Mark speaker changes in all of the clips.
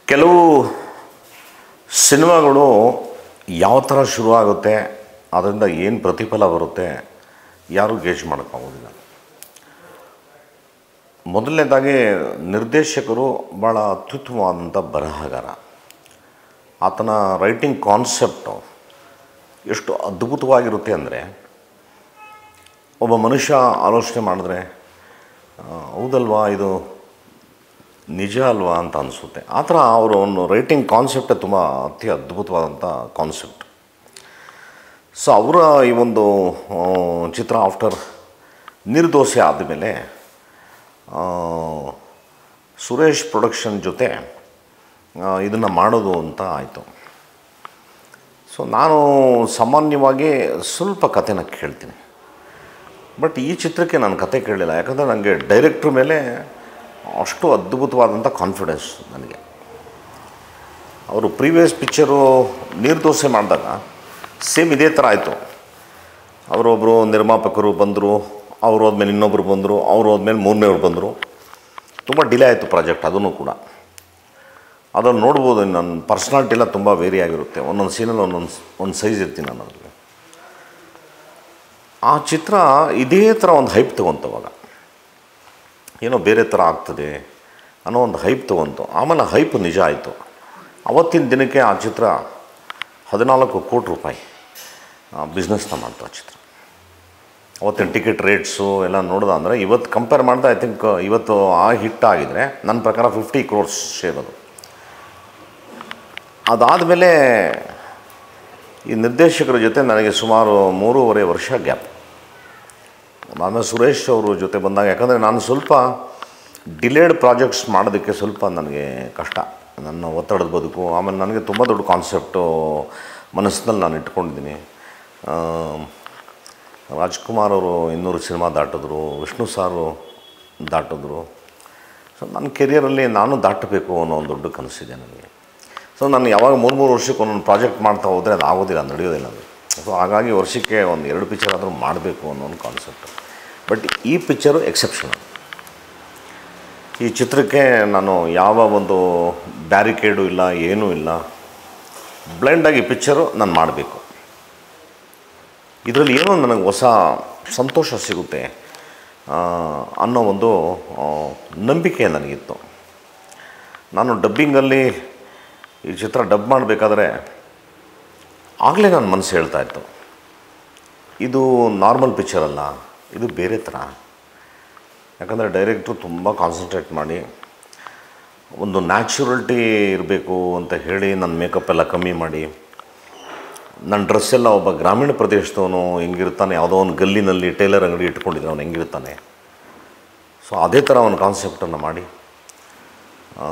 Speaker 1: ಕೆಲವು ಸಿನಿಮಾಗಳು ಯಾವ ಥರ ಶುರುವಾಗುತ್ತೆ ಅದರಿಂದ ಏನು ಪ್ರತಿಫಲ ಬರುತ್ತೆ ಯಾರೂ ಗೇಜ್ ಮಾಡೋಕ್ಕಾಗೋದಿಲ್ಲ ಮೊದಲನೇದಾಗಿ ನಿರ್ದೇಶಕರು ಭಾಳ ಅತ್ಯುತ್ತಮವಾದಂಥ ಬರಹಗಾರ ಆತನ ರೈಟಿಂಗ್ ಕಾನ್ಸೆಪ್ಟು ಎಷ್ಟು ಅದ್ಭುತವಾಗಿರುತ್ತೆ ಅಂದರೆ ಒಬ್ಬ ಮನುಷ್ಯ ಆಲೋಚನೆ ಮಾಡಿದ್ರೆ ಆ, ಹೌದಲ್ವಾ ಇದು ನಿಜ ಅಲ್ವಾ ಅಂತ ಅನಿಸುತ್ತೆ ಆ ಥರ ಅವರ ಒಂದು ರೈಟಿಂಗ್ ಕಾನ್ಸೆಪ್ಟೇ ತುಂಬ ಅತಿ ಅದ್ಭುತವಾದಂಥ ಕಾನ್ಸೆಪ್ಟ್ ಸೊ ಅವರ ಈ ಒಂದು ಆ, ಚಿತ್ರ ಆಫ್ಟರ್ ನಿರ್ದೋಸೆ ಆದಮೇಲೆ ಸುರೇಶ್ ಪ್ರೊಡಕ್ಷನ್ ಜೊತೆ ಇದನ್ನು ಮಾಡೋದು ಅಂತ ಆಯಿತು ಸೊ ನಾನು ಸಾಮಾನ್ಯವಾಗಿ ಸ್ವಲ್ಪ ಕಥೆನ ಕೇಳ್ತೀನಿ ಬಟ್ ಈ ಚಿತ್ರಕ್ಕೆ ನಾನು ಕತೆ ಕೇಳಲಿಲ್ಲ ಯಾಕಂದರೆ ನನಗೆ ಡೈರೆಕ್ಟ್ರ್ ಮೇಲೆ ಅಷ್ಟು ಅದ್ಭುತವಾದಂಥ ಕಾನ್ಫಿಡೆನ್ಸ್ ನನಗೆ ಅವರು ಪ್ರೀವಿಯಸ್ ಪಿಕ್ಚರು ನಿರ್ದೋಸೆ ಮಾಡಿದಾಗ ಸೇಮ್ ಇದೇ ಥರ ಆಯಿತು ಅವರೊಬ್ಬರು ನಿರ್ಮಾಪಕರು ಬಂದರು ಅವ್ರು ಹೋದ್ಮೇಲೆ ಇನ್ನೊಬ್ಬರು ಬಂದರು ಅವ್ರು ಹೋದ್ಮೇಲೆ ಮೂರನೇವ್ರು ಬಂದರು ತುಂಬ ಡಿಲೇ ಆಯಿತು ಪ್ರಾಜೆಕ್ಟ್ ಅದನ್ನು ಕೂಡ ಅದನ್ನು ನೋಡ್ಬೋದು ನನ್ನ ಪರ್ಸ್ನಾಲಿಟಿ ಎಲ್ಲ ತುಂಬ ವೇರಿ ಆಗಿರುತ್ತೆ ಒಂದೊಂದು ಸೀನಲ್ಲಿ ಒಂದೊಂದು ಒಂದು ಸೈಜ್ ಇರ್ತೀನಿ ನಾನು ಅದರಲ್ಲಿ ಆ ಚಿತ್ರ ಇದೇ ಥರ ಒಂದು ಹೈಪ್ ತೊಗೊಂತವಾಗ ಏನೋ ಬೇರೆ ಥರ ಆಗ್ತದೆ ಅನ್ನೋ ಒಂದು ಹೈಪ್ ತೊಗೊಂತು ಆಮೇಲೆ ಹೈಪ್ ನಿಜ ಆಯಿತು ಅವತ್ತಿನ ದಿನಕ್ಕೆ ಆ ಚಿತ್ರ ಹದಿನಾಲ್ಕು ಕೋಟಿ ರೂಪಾಯಿ ಬಿಸ್ನೆಸ್ನ ಮಾಡ್ತು ಆ ಚಿತ್ರ ಅವತ್ತಿನ ಟಿಕೆಟ್ ರೇಟ್ಸು ಎಲ್ಲ ನೋಡ್ದೆ ಅಂದರೆ ಇವತ್ತು ಕಂಪೇರ್ ಮಾಡಿದ್ರೆ ಐ ಥಿಂಕ್ ಇವತ್ತು ಆ ಹಿಟ್ ಆಗಿದರೆ ನನ್ನ ಪ್ರಕಾರ ಫಿಫ್ಟಿ ಕ್ರೋರ್ಸ್ ಶೇರ್ ಅದು ಅದಾದಮೇಲೆ ಈ ನಿರ್ದೇಶಕರ ಜೊತೆ ನನಗೆ ಸುಮಾರು ಮೂರುವರೆ ವರ್ಷ ಗ್ಯಾಪ್ ಆಮೇಲೆ ಸುರೇಶ್ ಅವರು ಜೊತೆ ಬಂದಾಗ ಯಾಕಂದರೆ ನಾನು ಸ್ವಲ್ಪ ಡಿಲೇಡ್ ಪ್ರಾಜೆಕ್ಟ್ಸ್ ಮಾಡೋದಕ್ಕೆ ಸ್ವಲ್ಪ ನನಗೆ ಕಷ್ಟ ನನ್ನ ಒತ್ತಡದ ಬದುಕು ಆಮೇಲೆ ನನಗೆ ತುಂಬ ದೊಡ್ಡ ಕಾನ್ಸೆಪ್ಟು ಮನಸ್ಸಿನಲ್ಲಿ ನಾನು ಇಟ್ಕೊಂಡಿದ್ದೀನಿ ಆ, ರಾಜ್ಕುಮಾರ್ ಅವರು ಇನ್ನೂರು ಸಿನಿಮಾ ದಾಟಿದ್ರು ವಿಷ್ಣು ಸಾರು ದಾಟಿದ್ರು ಸೊ ನನ್ನ ಕೆರಿಯರಲ್ಲಿ ನಾನು ದಾಟಬೇಕು ಅನ್ನೋ ಒಂದು ದೊಡ್ಡ ಕನಸಿದೆ ನನಗೆ ಸೊ ನಾನು ಯಾವಾಗ ಮೂರು ಮೂರು ವರ್ಷಕ್ಕೆ ಒಂದೊಂದು ಪ್ರಾಜೆಕ್ಟ್ ಮಾಡ್ತಾ ಹೋದರೆ ಅದು ಆಗೋದಿಲ್ಲ ನಡೆಯೋದಿಲ್ಲ ಅದು ಸೊ ಹಾಗಾಗಿ ವರ್ಷಕ್ಕೆ ಒಂದು ಎರಡು ಪಿಕ್ಚರ್ ಆದರೂ ಮಾಡಬೇಕು ಅನ್ನೋ ಒಂದು ಕಾನ್ಸೆಪ್ಟ್ ಬಟ್ ಈ ಪಿಕ್ಚರು ಎಕ್ಸೆಪ್ಷನಲ್ ಈ ಚಿತ್ರಕ್ಕೆ ನಾನು ಯಾವ ಒಂದು ಬ್ಯಾರಿಕೇಡು ಇಲ್ಲ ಏನೂ ಇಲ್ಲ ಬ್ಲೈಂಡಾಗಿ ಪಿಕ್ಚರು ನಾನು ಮಾಡಬೇಕು ಇದರಲ್ಲಿ ಏನೋ ನನಗೆ ಹೊಸ ಸಂತೋಷ ಸಿಗುತ್ತೆ ಆ, ಅನ್ನೋ ಒಂದು ಆ, ನಂಬಿಕೆ ನನಗಿತ್ತು ನಾನು ಡಬ್ಬಿಂಗಲ್ಲಿ ಈ ಚಿತ್ರ ಡಬ್ ಮಾಡಬೇಕಾದ್ರೆ ಆಗಲೇ ನನ್ನ ಮನಸ್ಸು ಹೇಳ್ತಾ ಇತ್ತು ಇದು ನಾರ್ಮಲ್ ಪಿಕ್ಚರ್ ಅಲ್ಲ ಇದು ಬೇರೆ ಥರ ಯಾಕಂದರೆ ಡೈರೆಕ್ಟ್ರು ತುಂಬ ಕಾನ್ಸಂಟ್ರೇಟ್ ಮಾಡಿ ಒಂದು ನ್ಯಾಚುರಲ್ಟಿ ಇರಬೇಕು ಅಂತ ಹೇಳಿ ನನ್ನ ಮೇಕಪ್ ಎಲ್ಲ ಕಮ್ಮಿ ಮಾಡಿ ನನ್ನ ಡ್ರೆಸ್ ಎಲ್ಲ ಒಬ್ಬ ಗ್ರಾಮೀಣ ಪ್ರದೇಶದವನು ಹೆಂಗಿರ್ತಾನೆ ಯಾವುದೋ ಒಂದು ಗಲ್ಲಿನಲ್ಲಿ ಟೈಲರ್ ಅಂಗಡಿ ಇಟ್ಕೊಂಡಿದ್ದ ಅವನು ಹೆಂಗಿರ್ತಾನೆ ಸೊ ಅದೇ ಥರ ಒಂದು ಕಾನ್ಸೆಪ್ಟನ್ನು ಮಾಡಿ ಆ,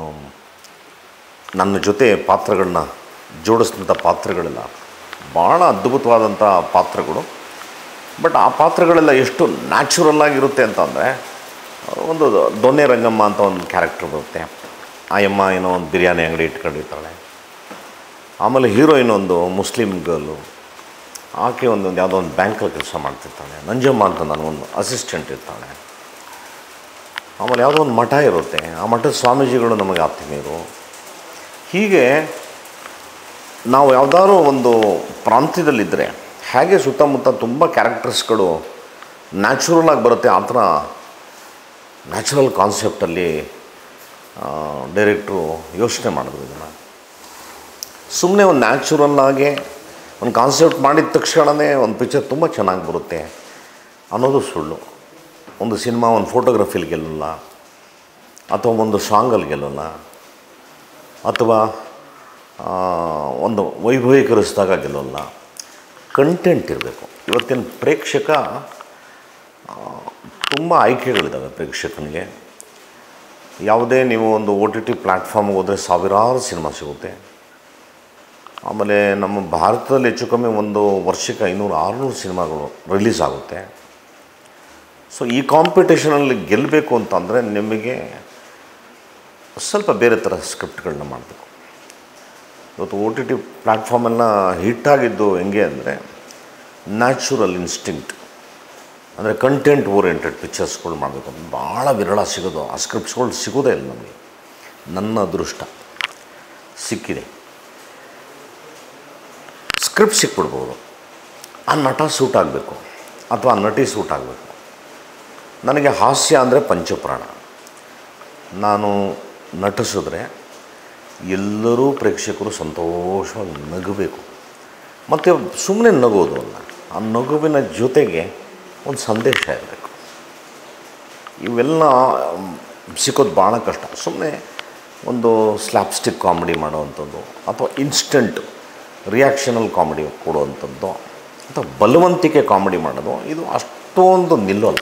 Speaker 1: ನನ್ನ ಜೊತೆ ಪಾತ್ರಗಳನ್ನ ಜೋಡಿಸಿದಂಥ ಪಾತ್ರಗಳೆಲ್ಲ ಭಾಳ ಅದ್ಭುತವಾದಂಥ ಪಾತ್ರಗಳು ಬಟ್ ಆ ಪಾತ್ರಗಳೆಲ್ಲ ಎಷ್ಟು ನ್ಯಾಚುರಲ್ ಆಗಿರುತ್ತೆ ಅಂತಂದರೆ ಒಂದು ದೊನ್ನೆ ರಂಗಮ್ಮ ಅಂತ ಒಂದು ಕ್ಯಾರೆಕ್ಟರ್ ಬರುತ್ತೆ ಆ ಅಮ್ಮ ಏನೋ ಒಂದು ಬಿರಿಯಾನಿ ಅಂಗಡಿ ಇಟ್ಕೊಂಡಿರ್ತಾಳೆ ಆಮೇಲೆ ಹೀರೋಯಿನ್ ಒಂದು ಮುಸ್ಲಿಮ್ ಗರ್ಲು ಆಕೆ ಒಂದೊಂದು ಯಾವುದೋ ಒಂದು ಬ್ಯಾಂಕಲ್ಲಿ ಕೆಲಸ ಮಾಡ್ತಿರ್ತಾಳೆ ನಂಜಮ್ಮ ಅಂತ ನನಗೊಂದು ಅಸಿಸ್ಟೆಂಟ್ ಇರ್ತಾಳೆ ಆಮೇಲೆ ಯಾವುದೋ ಒಂದು ಮಠ ಇರುತ್ತೆ ಆ ಮಠದ ಸ್ವಾಮೀಜಿಗಳು ನಮಗೆ ಆತ್ಮೀಯರು ಹೀಗೆ ನಾವು ಯಾವುದಾದ್ರು ಒಂದು ಪ್ರಾಂತ್ಯದಲ್ಲಿದ್ದರೆ ಹೇಗೆ ಸುತ್ತಮುತ್ತ ತುಂಬ ಕ್ಯಾರೆಕ್ಟರ್ಸ್ಗಳು ನ್ಯಾಚುರಲ್ ಆಗಿ ಬರುತ್ತೆ ಆ ಥರ ನ್ಯಾಚುರಲ್ ಕಾನ್ಸೆಪ್ಟಲ್ಲಿ ಡೈರೆಕ್ಟ್ರು ಯೋಚನೆ ಮಾಡಿದ್ರು ಇದನ್ನು ಸುಮ್ಮನೆ ಒಂದು ನ್ಯಾಚುರಲ್ ಆಗಿ ಒಂದು ಕಾನ್ಸೆಪ್ಟ್ ಮಾಡಿದ ತಕ್ಷಣವೇ ಒಂದು ಪಿಕ್ಚರ್ ತುಂಬ ಚೆನ್ನಾಗಿ ಬರುತ್ತೆ ಅನ್ನೋದು ಸುಳ್ಳು ಒಂದು ಸಿನಿಮಾ ಒಂದು ಫೋಟೋಗ್ರಫಿಲಿ ಗೆಲ್ಲಲ್ಲ ಅಥವಾ ಒಂದು ಸಾಂಗಲ್ಲಿ ಗೆಲ್ಲಲ್ಲ ಅಥವಾ ಆ, ಒಂದು ವೈಭವೀಕರಿಸಿದಾಗ ಗೆಲ್ಲಲ್ಲ ಕಂಟೆಂಟ್ ಇರಬೇಕು ಇವತ್ತಿನ ಪ್ರೇಕ್ಷಕ ಆ, ತುಂಬ ಆಯ್ಕೆಗಳಿದ್ದಾವೆ ಪ್ರೇಕ್ಷಕನಿಗೆ ಯಾವುದೇ ನೀವು ಒಂದು ಓ ಟಿ ಟಿ ಪ್ಲ್ಯಾಟ್ಫಾರ್ಮ್ಗೆ ಹೋದರೆ ಸಾವಿರಾರು ಸಿನಿಮಾ ಸಿಗುತ್ತೆ ಆಮೇಲೆ ನಮ್ಮ ಭಾರತದಲ್ಲಿ ಹೆಚ್ಚು ಕಮ್ಮಿ ಒಂದು ವರ್ಷಕ್ಕೆ ಐನೂರು ಆರುನೂರು ಸಿನಿಮಾಗಳು ರಿಲೀಸ್ ಆಗುತ್ತೆ ಸೊ ಈ ಕಾಂಪಿಟೇಷನಲ್ಲಿ ಗೆಲ್ಲಬೇಕು ಅಂತಂದರೆ ನಿಮಗೆ ಸ್ವಲ್ಪ ಬೇರೆ ಥರ ಸ್ಕ್ರಿಪ್ಟ್ಗಳನ್ನ ಮಾಡಬೇಕು ಇವತ್ತು ಓ ಟಿ ಟಿ ಪ್ಲ್ಯಾಟ್ಫಾರ್ಮೆಲ್ಲ ಹಿಟ್ಟಾಗಿದ್ದು ಹೆಂಗೆ ಅಂದರೆ ನ್ಯಾಚುರಲ್ ಇನ್ಸ್ಟಿಂಕ್ಟ್ ಅಂದರೆ ಕಂಟೆಂಟ್ ಓರಿಯೆಂಟೆಡ್ ಪಿಕ್ಚರ್ಸ್ಗಳು ಮಾಡಬೇಕು ಭಾಳ ವಿರಳ ಸಿಗೋದು ಆ ಸ್ಕ್ರಿಪ್ಟ್ಸ್ಗಳು ಸಿಗೋದೇ ಇಲ್ಲ ನಮಗೆ ನನ್ನ ಅದೃಷ್ಟ ಸಿಕ್ಕಿದೆ ಸ್ಕ್ರಿಪ್ಟ್ ಸಿಕ್ಬಿಡ್ಬೋದು ಆ ನಟ ಸೂಟ್ ಆಗಬೇಕು ಅಥವಾ ಆ ನಟಿ ಸೂಟ್ ಆಗಬೇಕು ನನಗೆ ಹಾಸ್ಯ ಅಂದರೆ ಪಂಚಪ್ರಾಣ ನಾನು ನಟಿಸಿದ್ರೆ ಎಲ್ಲರೂ ಪ್ರೇಕ್ಷಕರು ಸಂತೋಷವಾಗಿ ನಗಬೇಕು ಮತ್ತು ಸುಮ್ಮನೆ ನಗೋದು ಅಲ್ಲ ಆ ನಗುವಿನ ಜೊತೆಗೆ ಒಂದು ಸಂದೇಶ ಇರಬೇಕು ಇವೆಲ್ಲ ಮ್, ಸಿಕ್ಕೋದು ಭಾಳ ಕಷ್ಟ ಸುಮ್ಮನೆ ಒಂದು ಸ್ಲ್ಯಾಪ್ಸ್ಟಿಕ್ ಕಾಮಿಡಿ ಮಾಡೋವಂಥದ್ದು ಅಥವಾ ಇನ್ಸ್ಟಂಟ್ ರಿಯಾಕ್ಷನಲ್ ಕಾಮಿಡಿ ಕೊಡುವಂಥದ್ದು ಅಥವಾ ಬಲವಂತಿಕೆ ಕಾಮಿಡಿ ಮಾಡೋದು ಇದು ಅಷ್ಟೊಂದು ನಿಲ್ಲೋಲ್ಲ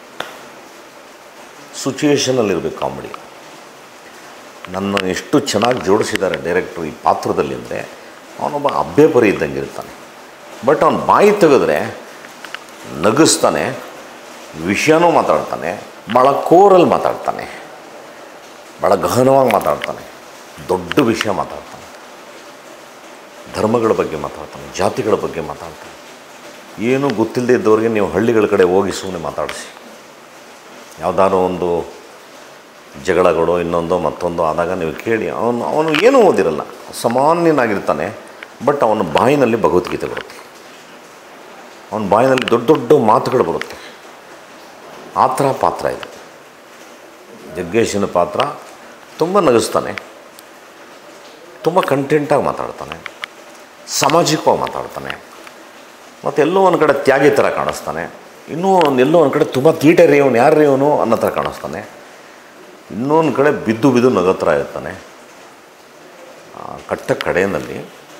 Speaker 1: ಸಿಚುಯೇಷನಲ್ಲಿರಬೇಕು ಕಾಮಿಡಿ ನನ್ನ ಎಷ್ಟು ಚೆನ್ನಾಗಿ ಜೋಡಿಸಿದ್ದಾರೆ ಡೈರೆಕ್ಟ್ರು ಈ ಪಾತ್ರದಲ್ಲಿ ಅಂದರೆ ಅವನೊಬ್ಬ ಅಭ್ಯಪರಿ ಇದ್ದಂಗೆ ಇರ್ತಾನೆ ಬಟ್ ಅವನು ಬಾಯಿ ತೆಗೆದ್ರೆ ನಗಿಸ್ತಾನೆ ವಿಷಯನೂ ಮಾತಾಡ್ತಾನೆ ಭಾಳ ಕೋರಲ್ಲಿ ಮಾತಾಡ್ತಾನೆ ಭಾಳ ಗಹನವಾಗಿ ಮಾತಾಡ್ತಾನೆ ದೊಡ್ಡ ವಿಷಯ ಮಾತಾಡ್ತಾನೆ ಧರ್ಮಗಳ ಬಗ್ಗೆ ಮಾತಾಡ್ತಾನೆ ಜಾತಿಗಳ ಬಗ್ಗೆ ಮಾತಾಡ್ತಾನೆ ಏನೂ ಗೊತ್ತಿಲ್ಲದೆ ಇದ್ದವ್ರಿಗೆ ನೀವು ಹಳ್ಳಿಗಳ ಕಡೆ ಹೋಗಿ ಸುಮ್ಮನೆ ಮಾತಾಡಿಸಿ ಯಾವುದಾದ್ರು ಒಂದು ಜಗಳಗಳು ಇನ್ನೊಂದು ಮತ್ತೊಂದು ಆದಾಗ ನೀವು ಕೇಳಿ ಅವನು ಅವನು ಏನೂ ಓದಿರಲ್ಲ ಸಾಮಾನ್ಯನಾಗಿರ್ತಾನೆ ಬಟ್ ಅವನ ಬಾಯಿನಲ್ಲಿ ಭಗವದ್ಗೀತೆ ಬರುತ್ತೆ ಅವನ ಬಾಯಿನಲ್ಲಿ ದೊಡ್ಡ ದೊಡ್ಡ ಮಾತುಗಳು ಬರುತ್ತೆ ಆ ಥರ ಪಾತ್ರ ಇದೆ ಜಗ್ಗೇಶನ ಪಾತ್ರ ತುಂಬ ನಗಿಸ್ತಾನೆ ತುಂಬ ಕಂಟೆಂಟಾಗಿ ಮಾತಾಡ್ತಾನೆ ಸಾಮಾಜಿಕವಾಗಿ ಮಾತಾಡ್ತಾನೆ ಮತ್ತು ಎಲ್ಲೋ ಒಂದು ಕಡೆ ತ್ಯಾಗಿ ಥರ ಕಾಣಿಸ್ತಾನೆ ಇನ್ನೂ ಒಂದು ಎಲ್ಲೋ ಒಂದು ಕಡೆ ತುಂಬ ತೀಟೆ ರೀ ಅವನು ಯಾರು ರೀ ಅವನು ಅನ್ನೋ ಥರ ಕಾಣಿಸ್ತಾನೆ ಇನ್ನೊಂದು ಕಡೆ ಬಿದ್ದು ಬಿದ್ದು ನಗೋ ಥರ ಇರ್ತಾನೆ ಆ, ಕಟ್ಟ ಕಡೆಯಲ್ಲಿ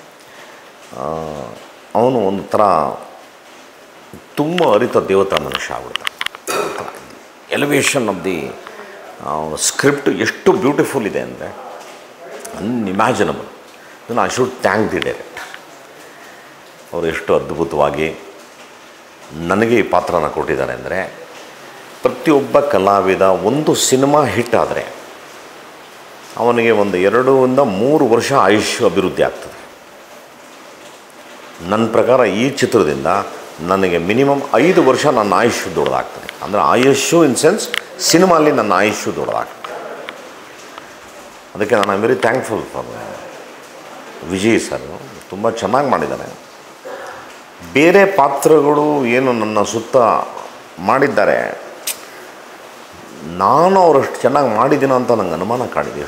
Speaker 1: ಅವನು ಒಂದು ಥರ ತುಂಬ ಅರಿತ ದೇವತಾ ಮನುಷ್ಯ ಆಗ್ಬಿಡ್ತಾನೆ ಎಲಿವೇಶನ್ ಆಫ್ ದಿ ಸ್ಕ್ರಿಪ್ಟ್ ಎಷ್ಟು ಬ್ಯೂಟಿಫುಲ್ ಇದೆ ಅಂದರೆ ಅನ್ಇಮ್ಯಾಜಿನಬಲ್ ಇದನ್ನು I should thank the direct ಅವರು ಎಷ್ಟು ಅದ್ಭುತವಾಗಿ ನನಗೆ ಈ ಪಾತ್ರನ ಕೊಟ್ಟಿದ್ದಾರೆ ಅಂದರೆ ಪ್ರತಿಯೊಬ್ಬ ಕಲಾವಿದ ಒಂದು ಸಿನಿಮಾ ಹಿಟ್ ಆದರೆ ಅವನಿಗೆ ಒಂದು ಎರಡರಿಂದ ಮೂರು ವರ್ಷ ಆಯುಷ್ಯ ಅಭಿವೃದ್ಧಿ ಆಗ್ತದೆ ನನ್ನ ಪ್ರಕಾರ ಈ ಚಿತ್ರದಿಂದ ನನಗೆ ಮಿನಿಮಮ್ ಐದು ವರ್ಷ ನನ್ನ ಆಯುಷ್ಯ ದೊಡ್ಡದಾಗ್ತದೆ ಅಂದರೆ ಆಯುಷ್ಯು ಇನ್ ಸೆನ್ಸ್ ಸಿನಿಮಾಲಿ ನನ್ನ ಆಯುಷ್ಯ ದೊಡ್ಡದಾಗ್ತದೆ ಅದಕ್ಕೆ ನಾನು I very thankful for Vijay sir ತುಂಬ ಚೆನ್ನಾಗಿ ಮಾಡಿದ್ದಾನೆ ಬೇರೆ ಪಾತ್ರಗಳು ಏನು ನನ್ನ ಸುತ್ತ ಮಾಡಿದ್ದಾರೆ ನಾನು ಅವರಷ್ಟು ಚೆನ್ನಾಗಿ ಮಾಡಿದ್ದೀನೋ ಅಂತ ನಂಗೆ ಅನುಮಾನ ಕಾಡಿದೆ